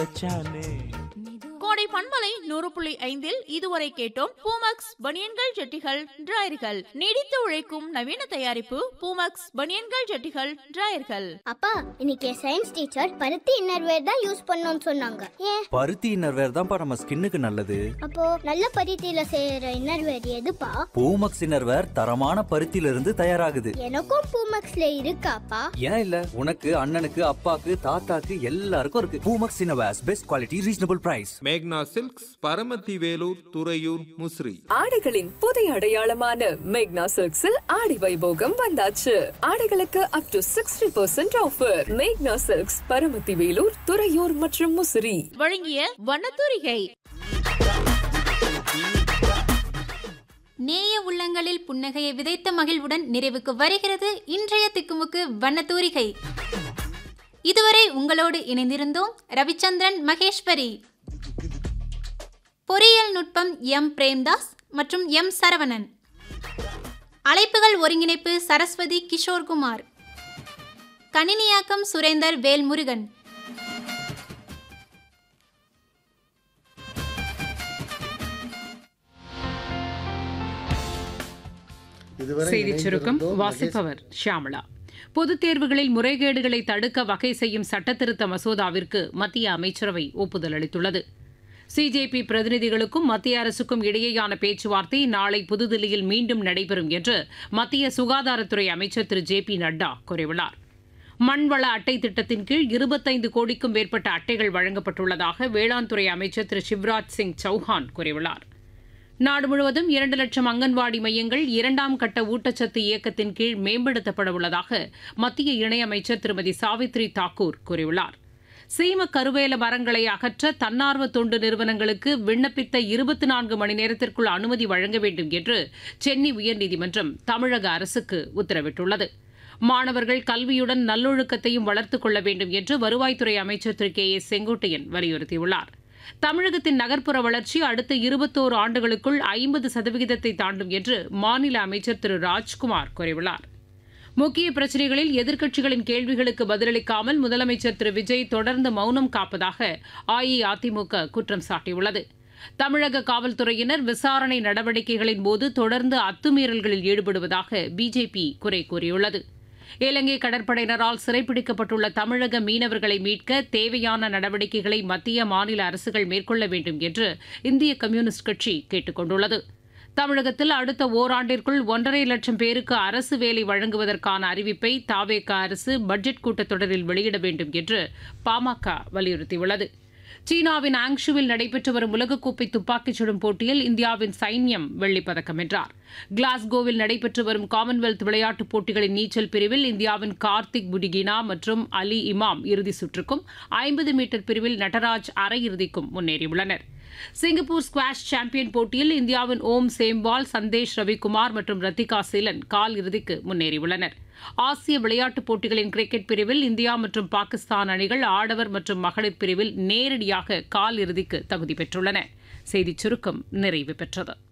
கோடை பண்பலை நூறு புள்ளி ஐந்தில் இதுவரை கேட்டோம் பூமக்ஸ் பனியன்கள் ஜட்டிகள் டிராயர்கள் நீடித்து உழைக்கும் நவீன தயாரிப்பு பூமக்ஸ் பனியன்கள் ஜட்டிகள் டிராயர்கள் அப்பா இன்னைக்கு சயின்ஸ் டீச்சர் பருத்தி இன்னர்வேர் தான் யூஸ் பண்ணோம்னு சொன்னாங்க ஏன் பருத்தி இன்னர்வேர் தான்ப்பா நம்ம ஸ்கின்னுக்கு நல்லது அப்போ நல்ல பருத்தியில செய்யற இன்னர்வேர் எதுப்பா பூமக்ஸ் இன்னர்வேர் தரமான பருத்தியில இருந்து தயாராகுது எனக்கும் பூமக்ஸ்ல இருக்காப்பா ஏன் இல்ல உனக்கு அண்ணனுக்கு அப்பாக்கு தாத்தாக்கு எல்லாருக்கும் இருக்கு Poomex innerwears best quality reasonable price Magna silks Paramathi Velur Thuraiyur Musiri ஆடைகளின் புதிய அடையாளமான மேக்னா சில்க்ஸில் ஆடி வைபோகம் வந்தாச்சு ஆடைகளுக்கு up to sixty percent offer Magna silks Paramathi Velur Thuraiyur மற்றும் முசிறி வழங்கிய வண்ணத்தூரிகை நேய உள்ளங்களில் புன்னகையை விதைத்த மகிழ்வுடன் நிறைவுக்கு வருகிறது இன்றைய திக்குமுக்கு வண்ணத்தூரிகை இதுவரை உங்களோடு இணைந்திருந்தோம் ரவிச்சந்திரன் மகேஸ்வரி பொறியியல் நுட்பம் எம் பிரேம்தாஸ் மற்றும் எம் சரவணன் அழைப்புகள் ஒருங்கிணைப்பு சரஸ்வதி கிஷோர்குமார் கணினியாக்கம் சுரேந்தர் வேல்முருகன் செய்திச் சுருக்கம் வாசிப்பவர் ஷியாமளா பொதுத் தேர்வுகளில் முறைகேடுகளை தடுக்க வகை செய்யும் சட்டத்திருத்த மசோதாவிற்கு மத்திய அமைச்சரவை ஒப்புதல் அளித்துள்ளது சிஜேபி பிரதிநிதிகளுக்கும் மத்திய அரசுக்கும் இடையேயான பேச்சுவார்த்தை நாளை புதுதில்லியில் மீண்டும் நடைபெறும் என்று மத்திய சுகாதாரத்துறை அமைச்சர் திரு ஜே பி நட்டா கூறியுள்ளார் மண்வள அட்டை திட்டத்தின் கீழ் இருபத்தைந்து கோடிக்கும் மேற்பட்ட அட்டைகள் வழங்கப்பட்டுள்ளதாக வேளாண் துறை அமைச்சர் திரு சிவராஜ் சிங் சௌஹான் கூறியுள்ளார் நாடு முழுவதும் இரண்டு லட்சம் அங்கன்வாடி மையங்கள் இரண்டாம் கட்ட ஊட்டச்சத்து இயக்கத்தின் கீழ் மேம்படுத்தப்பட உள்ளதாக மத்திய இணையமைச்சர் திருமதி சாவித்ரி தாக்கூர் கூறியுள்ளார் சீம கருவேல மரங்களை அகற்ற தன்னார்வ தொண்டு நிறுவனங்களுக்கு விண்ணப்பித்த இருபத்தி நான்கு மணி நேரத்திற்குள் அனுமதி வழங்க வேண்டும் என்று சென்னை உயர்நீதிமன்றம் தமிழக அரசுக்கு உத்தரவிட்டுள்ளது மாணவர்கள் கல்வியுடன் நல்லொழுக்கத்தையும் வளர்த்துக் கொள்ள வேண்டும் என்று வருவாய்த்துறை அமைச்சர் திரு கே ஏ செங்கோட்டையன் வலியுறுத்தியுள்ளார் தமிழகத்தின் நகர்ப்புற வளர்ச்சி அடுத்த இருபத்தோரு ஆண்டுகளுக்குள் ஐம்பது சதவிகிதத்தை தாண்டும் என்று மாநில அமைச்சர் திரு ராஜ்குமார் கூறியுள்ளார் முக்கிய பிரச்சினைகளில் எதிர்க்கட்சிகளின் கேள்விகளுக்கு பதிலளிக்காமல் முதலமைச்சர் திரு விஜய் தொடர்ந்து மௌனம் காப்பதாக அஇஅதிமுக குற்றம் சாட்டியுள்ளது தமிழக காவல்துறையினர் விசாரணை நடவடிக்கைகளின் போது தொடர்ந்து அத்துமீறல்களில் ஈடுபடுவதாக பிஜேபி குறை கூறியுள்ளது இலங்கை கடற்படையினரால் சிறைப்பிடிக்கப்பட்டுள்ள தமிழக மீனவர்களை மீட்க தேவையான நடவடிக்கைகளை மத்திய மாநில அரசுகள் மேற்கொள்ள வேண்டும் என்று இந்திய கம்யூனிஸ்ட் கட்சி கேட்டுக் கொண்டுள்ளது தமிழகத்தில் அடுத்த ஓராண்டிற்குள் ஒன்றரை லட்சம் பேருக்கு அரசு வேலை வழங்குவதற்கான அறிவிப்பை தாவேக அரசு பட்ஜெட் கூட்டத்தொடரில் வெளியிட வேண்டும் என்று பாமக வலியுறுத்தியுள்ளது சீனாவின் ஆங்ஷுவில் நடைபெற்று வரும் உலகக்கோப்பை துப்பாக்கிச் சுடும் போட்டியில் இந்தியாவின் சைன்யம் வெள்ளிப் பதக்கம் வென்றார் கிளாஸ்கோவில் நடைபெற்று வரும் காமன்வெல்த் விளையாட்டுப் போட்டிகளின் நீச்சல் பிரிவில் இந்தியாவின் கார்த்திக் புடிகினா மற்றும் அலி இமாம் இறுதி சுற்றுக்கும் ஐம்பது மீட்டர் பிரிவில் நடராஜ் அரையிறுதிக்கும் முன்னேறியுள்ளனர் சிங்கப்பூர் ஸ்குவாஷ் சாம்பியன் போட்டியில் இந்தியாவின் ஓம் சேம்பால் சந்தேஷ் ரவிக்குமார் மற்றும் ரத்திகா சீலன் கால் இறுதிக்கு முன்னேறியுள்ளனர் ஆசிய விளையாட்டுப் போட்டிகளின் கிரிக்கெட் பிரிவில் இந்தியா மற்றும் பாகிஸ்தான் அணிகள் ஆடவர் மற்றும் மகளிர் பிரிவில் நேரடியாக கால் இறுதிக்கு தகுதி பெற்றுள்ளன செய்திச் சுருக்கம் நிறைவு பெற்றது